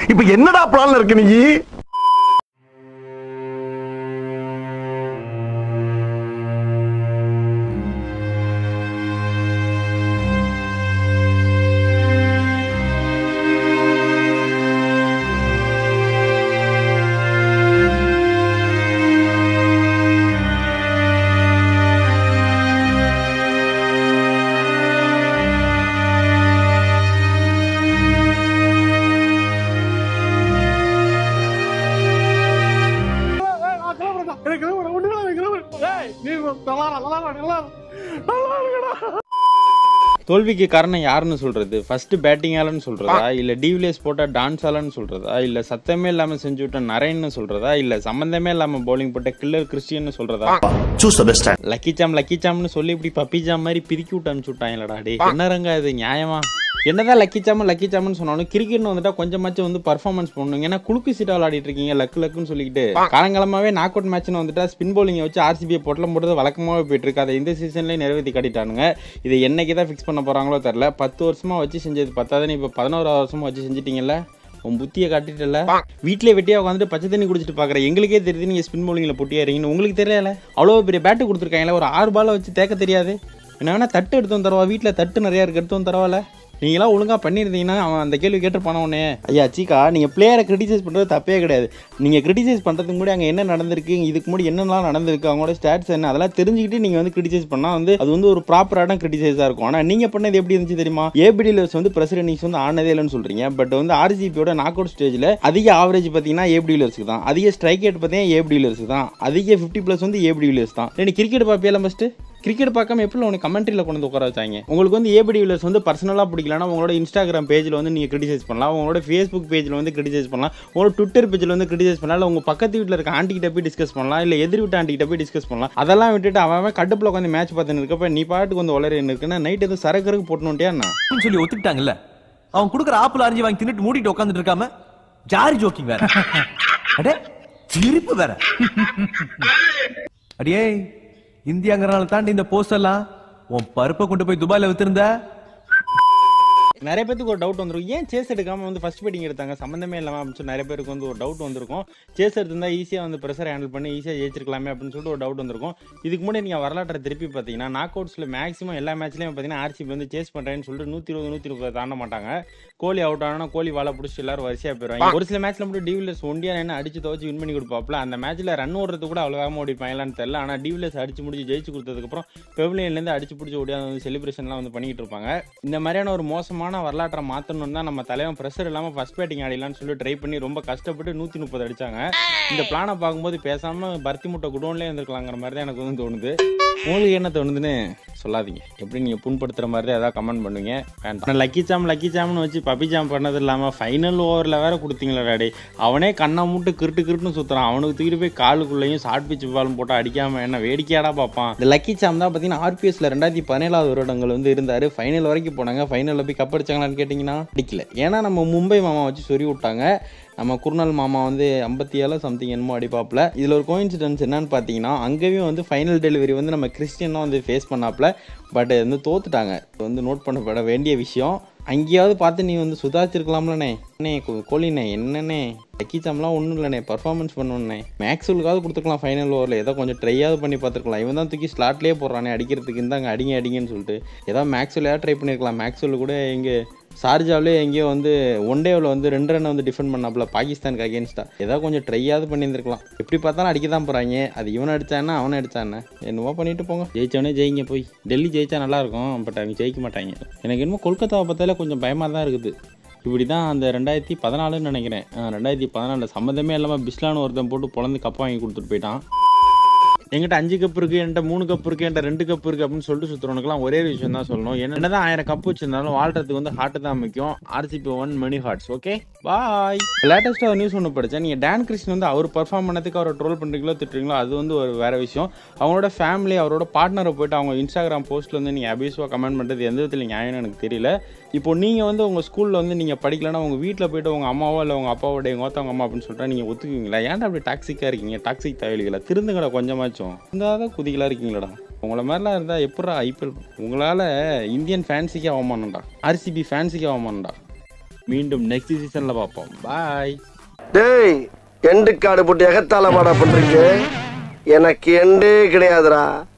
இப்ப என்னடா பிளான்ல இருக்கு நீ தோல்விக்கு காரணம் யாருன்னு சொல்றது ஃபர்ஸ்ட் பேட்டிங்காலன்னு சொல்றதா இல்ல டிவிலியர்ஸ் போட்டா டான்ஸ் ஆலன்னு சொல்றதா இல்ல சத்தமே இல்லாம செஞ்சு விட்ட நரேன்னு சொல்றதா இல்ல சம்பந்தமே இல்லாம பவுலிங் போட்ட கில்லர் கிறிஸ்டியன்னு சொல்றதா Choose the best time. Lucky Sam lucky சாம்னு சொல்லி இப்படி பப்பி ஜாம் மாதிரி பிரிக்கி விட்டு அனுப்பிச்சு விட்டாங்களடா டே என்ன ரங்க இது நியாயமா என்னதான் லக்கி சாம் லக்கி சாம்னு சொன்னாலும் கிரிக்கெட்னு வந்துட்டா கொஞ்சமாச்சும் வந்து பர்ஃபார்மன்ஸ் பண்ணணும் ஏன்னா குலுக்கு சீட்டா விளையாடிட்டு இருக்கீங்க லக்கு லக்குன்னு சொல்லிட்டு காலங்காலமாவே நாக் அவுட் மேட்ச்னு வந்துட்டா ஸ்பின் பவுலிங்கை வச்சு ஆர்சிபியை பொட்டலம் போடுறது வழக்கமாவே போயிட்டு இருக்கு அதை இந்த சீசன்லேயே நிறைவேற்றி காட்டிட்டானுங்க இதை என்னைக்கு தான் ஃபிக்ஸ் பண்ண போறாங்களோ தெரில பத்து வருஷமா வச்சு செஞ்சது பத்தாதுன்னு இப்போ பதினோராவது வருஷமா வச்சு செஞ்சிட்டீங்கல்ல உன் புத்தியை காட்டிட்டல வீட்டிலே வெட்டியா உட்காந்துட்டு பச்சை தண்ணி குடிச்சிட்டு பாக்குற எங்களுக்கே தெரியுது நீங்க ஸ்பின் பவுலிங்ல பொட்டியாறீங்கன்னு உங்களுக்கு தெரியல அவ்வளோ பெரிய பேட்டு கொடுத்துருக்காங்களே ஒரு ஆறு பாலை வச்சு தேக்க தெரியாது என்ன வேணா தட்டு எடுத்து வந்து தரவா வீட்டில் தட்டு நிறையா இருக்கு எடுத்து வந்து தரவால நீங்களாம் ஒழுங்காக பண்ணியிருந்தீங்கன்னா அவன் அந்த கேள்வி கேட்டிருப்பான உடனே ஐயா சீக்கா நீங்கள் பிளேயரை கிரிட்டிசைஸ் பண்ணுறது தப்பே கிடையாது நீங்கள் கிரிட்டிசைஸ் பண்ணுறதுக்கு முன்னாடி அங்கே என்ன நடந்திருக்கு இதுக்கு முன்னாடி என்னெல்லாம் நடந்திருக்கு அவங்களோட ஸ்டாட்ஸ் என்ன அதெல்லாம் தெரிஞ்சுக்கிட்டு நீங்கள் வந்து கிரிட்டிசைஸ் பண்ணால் வந்து அது வந்து ஒரு ப்ராப்பரான கிரிட்டிசைஸாக இருக்கும் ஆனால் நீங்கள் பண்ணது எப்படி இருந்துச்சு தெரியுமா ஏபிடியில் வந்து பிரசிடென்ட் இன்னிங்ஸ் வந்து ஆனதே இல்லைன்னு சொல்கிறீங்க பட் வந்து ஆர்ஜிபியோட நாக் அவுட் ஸ்டேஜில் அதிக ஆவரேஜ் பார்த்தீங்கன்னா ஏபி டீலர்ஸ்க்கு தான் அதிக ஸ்ட்ரைக் ரேட் பார்த்தீங்கன்னா ஏபி டீலர்ஸ்க்கு தான் அதிக ஃபிஃப்டி ப்ளஸ் வந்து ஏபி டீலர்ஸ் தான் நீ கிரிக்கெட் பார்ப்பியல ஃபஸ்ட்டு கிரிக்கெட் பார்க்காம எப்படி உனக்கு கமெண்ட்ரியில் கொண்டு வந்து உட்கார வச்சாங்க உங்களுக்கு வந்து ஏபி டீலர்ஸ் வந்து பர்சனலாக பிடிக்கலனா உங்களோட இன்ஸ்டாகிராம் பேஜில் வந்து நீங்கள் கிரிட்டிசைஸ் பண்ணலாம் உங்களோட ஃபேஸ்புக் பேஜில் வந்து கிரிட்டிசைஸ் பண்ணலாம் உங்களோட ட்விட்டர் பேஜில் வந்து கிரிட்டிசைஸ் பண்ணலாம் இல்லை உங்கள் பக்கத்து வீட்டில் இருக்க ஆண்டிகிட்ட போய் டிஸ்கஸ் பண்ணலாம் இல்லை எதிர் வீட்டு ஆண்டிகிட்ட போய் டிஸ்கஸ் பண்ணலாம் அதெல்லாம் விட்டுட்டு அவன் அவன் கடுப்பில் உட்காந்து மேட்ச் பார்த்துன்னு இருக்கப்ப நீ பாட்டுக்கு வந்து உளறி இருக்குன்னா நைட் எதுவும் சரக்கருக்கு போட்டணுன்ட்டியா என்ன ன்னு சொல்லி ஒத்துக்கிட்டாங்கல்ல அவன் கொடுக்குற ஆப்பிள் அரிஞ்சு வாங்கி தின்னுட்டு மூடிட்டு உட்காந்துட்டு இருக்காம ஜாரி ஜோக்கிங் வேற அடே சிரிப்பு வேற அடியே இந்தியாங்கிறனால தாண்டி இந்த போஸ்ட் எல்லாம் உன் பருப்பை கொண்டு போய் துபாயில வித்திருந்த நிறைய பேருக்கு ஒரு டவுட் வந்துருக்கும் ஏன் சேஸ் எடுக்காம வந்து ஃபர்ஸ்ட் பேட்டிங் எடுத்தாங்க சம்மந்தமே இல்லாமல் அப்படின்னு சொல்லி நிறைய பேருக்கு வந்து ஒரு டவுட் வந்திருக்கும் சேஸ் எடுத்திருந்தா ஈஸியாக வந்து ப்ரெஷர் ஹேண்டில் பண்ணி ஈஸியாக ஜெயிச்சிருக்கலாமே அப்படின்னு சொல்லிட்டு ஒரு டவுட் வந்திருக்கும் இதுக்கு முன்னாடி நீங்கள் வரலாற்றை திருப்பி பார்த்தீங்கன்னா நாக் அவுட்ஸில் மேக்ஸிமம் எல்லா மேட்ச்லையும் பார்த்தீங்கன்னா ஆர்சிபி வந்து சேஸ் பண்ணுறேன்னு சொல்லிட்டு நூற்றி இருபது நூற்றி முப்பது தாண்ட மாட்டாங்க கோலி அவுட் ஆனால் கோலி வாழை பிடிச்சி எல்லாரும் வரிசையாக போயிடுவாங்க ஒரு சில மேட்ச்ல மட்டும் டிவிலர்ஸ் ஒண்டியா என்ன அடிச்சு துவச்சு வின் பண்ணி கொடுப்பாப்ல அந்த மேட்ச்ல ரன் ஓடுறது கூட அவ்வளோ வேகமாக ஓடிப்பாங்களான்னு தெரியல ஆனால் டிவிலர்ஸ் அடிச்சு முடிச்சு ஜெயிச்சு கொடுத்ததுக்கப்புறம் பெவிலியன்லேருந்து அடிச்சு பிடிச்சி ஓடியாந்து வந்து செலிப்ரேஷன்லாம் வந்து பண்ணிக்கிட்டு இருப்பாங்க இந்த மாதிரியான ஒரு மோசமான வரலாற்றை மாற்றணும் தான் நம்ம தலைவன் ப்ரெஷர் இல்லாமல் ஃபர்ஸ்ட் பேட்டிங் ஆடிடலாம்னு சொல்லி ட்ரை பண்ணி ரொம்ப கஷ்டப்பட்டு நூற்றி முப்பது அடிச்சாங்க இந்த பிளானை பார்க்கும்போது பேசாமல் பருத்தி முட்டை குடோன்லேயே இருந்திருக்கலாங்கிற மாதிரி தான் எனக்கு வந்து தோணுது உங்களுக்கு என்ன தோணுதுன்னு சொல்லாதீங்க எப்படி நீங்கள் புண்படுத்துகிற மாதிரி தான் ஏதாவது கமெண்ட் பண்ணுவீங்க வேண்டாம் லக்கி சாம் லக்கி சாம்னு வச்சு பப்பி சாம் பண்ணது இல்லாமல் ஃபைனல் ஓவரில் வேற கொடுத்தீங்களா டாடி அவனே கண்ணை மூட்டு கிருட்டு கிருட்டுன்னு சுற்றுறான் அவனுக்கு தூக்கிட்டு போய் காலுக்குள்ளேயும் ஷார்ட் பிச் பாலும் போட்டு அடிக்காம என்ன வேடிக்கையாடா பார்ப்பான் இந்த லக்கி சாம் தான் பார்த்தீங்கன்னா ஆர்பிஎஸ்ல ரெண்டாயிரத்தி பதினேழாவது வருடங்கள் வந்து இருந்தார் ஃபைனல் வரைக்கும் போனாங்க ஃபைனலில் போய் கப் அடிச்சாங்களான்னு கேட்டிங்கன்னா அடிக்கல ஏன்னா நம்ம மும்பை மாமா வச்சு சொறி விட்டாங்க நம்ம குருநாள் மாமா வந்து ஐம்பத்தி ஏழு சம்திங் என்னமோ அடிப்பாப்ல இதில் ஒரு கோயின்சிடன்ஸ் என்னன்னு பார்த்தீங்கன்னா அங்கேயும் வந்து ஃபைனல் டெலிவரி வந்து நம்ம கிறிஸ்டியனும் வந்து ஃபேஸ் பண்ணாப்ல பட் வந்து தோத்துட்டாங்க இது வந்து நோட் பண்ணப்பட வேண்டிய விஷயம் அங்கேயாவது பார்த்து நீ வந்து சுதாச்சிருக்கலாம்லண்ணே அண்ணே கோ- கோலிண்ணே என்னண்ணே லக்கி சாம்லாம் ஒன்றும் இல்லைண்ணே பர்ஃபார்மன்ஸ் பண்ணணுண்ணே மேக்ஸுவலுக்காவது கொடுத்துக்கலாம் ஃபைனல் ஓவரில் ஏதோ கொஞ்சம் ட்ரையாவது பண்ணி பார்த்துருக்கலாம் இவன் தான் தூக்கி ஸ்லாட்லேயே போடுறானே அடிக்கிறதுக்கு இருந்தாங்க அடிங்க அடிங்கன்னு சொல்லிட்டு ஏதோ மேக்ஸுவலையாக ட்ரை பண்ணியிருக்கலாம் மேக்ஸுவல் கூட இங்கே ஷார்ஜாவிலே எங்கேயோ வந்து ஒன் டேவில் வந்து ரெண்டு ரன் வந்து டிஃபெண்ட் பண்ணாப்புல பாகிஸ்தானுக்கு அகேன்ஸ்டா ஏதாவது கொஞ்சம் ட்ரையாவது பண்ணியிருந்திருக்கலாம் எப்படி பார்த்தாலும் அடிக்க தான் போகிறாங்க அது இவன் அடிச்சானா அவனை அடிச்சானே என்னவோ பண்ணிட்டு போங்க ஜெயிச்சவனே ஜெயிங்க போய் டெல்லி ஜெயிச்சா நல்லா இருக்கும் பட் அவங்க ஜெயிக்க மாட்டாங்க எனக்கு என்னமோ கொல்கத்தாவை பார்த்தாலே கொஞ்சம் பயமாக தான் இருக்குது இப்படி தான் அந்த ரெண்டாயிரத்தி பதினாலுன்னு நினைக்கிறேன் ஆ, ரெண்டாயிரத்தி பதினாலில் சம்மந்தமே இல்லாமல் பிஸ்லான்னு ஒருத்தன் போட்டு பொழந்து கப் வாங்கி கொடுத்துட்டு போயிட்டான் என்கிட்ட அஞ்சு கப் இருக்கு என்கிட்ட மூணு கப் இருக்கு என்கிட்ட ரெண்டு கப் இருக்கு அப்படின்னு சொல்லிட்டு சுத்துறவனுக்குலாம் ஒரே ஒரு விஷயம் தான் சொல்லணும் என்னதான் ஆயிரம் கப் வச்சிருந்தாலும் வாழ்றதுக்கு வந்து ஹார்ட் தான் முக்கியம் RCB won many hearts okay bye லேட்டஸ்ட்டாக நியூஸ் ஒன்று படித்தேன் நீங்கள் டான் கிருஷ்ணன் வந்து அவர் பர்ஃபார்ம் பண்ணதுக்கு அவரை ட்ரோல் பண்ணுறீங்களோ திட்டுறீங்களோ அது வந்து ஒரு வேற விஷயம் அவங்களோட ஃபேமிலி அவரோட பார்ட்னரை போயிட்டு அவங்க இன்ஸ்டாகிராம் போஸ்ட்டில் வந்து நீங்கள் அபியூஸாக கமெண்ட் பண்ணுறது எந்த விதத்தில் நியாயம்னு எனக்கு தெரியல இப்போ நீங்கள் வந்து உங்கள் ஸ்கூலில் வந்து நீங்கள் படிக்கலன்னா உங்கள் வீட்டில் போயிட்டு உங்கள் அம்மாவோ இல்லை உங்கள் அப்பாவோட எங்கள் ஒருத்தவங்க அம்மா அப்படின்னு சொல்லிட்டா நீங்கள் ஒத்துக்குவீங்களா ஏன்டா அப்படி டாக்ஸிக்காக இருக்கீங்க டாக்ஸிக் தேவையில்லை திருந்துங்கடா கொஞ்சமாச்சும் இருந்தால் குதிகளாக இருக்கீங்களாடா உங்களை மாதிரிலாம் இருந்தால் எப்படா ஐபிஎல் உங்களால் இந்தியன் ஃபேன்ஸுக்கே அவமானம்டா ஆர்சிபி ஃபேன்ஸுக்கே அவமானம்டா மீண்டும் நெக்ஸ்ட் சீசன்ல பார்ப்போம் பாய் டேய் எண்டு காடு போட்டு எகத்தால மாடா பண்றீங்க எனக்கு எண்டே கிடையாதுடா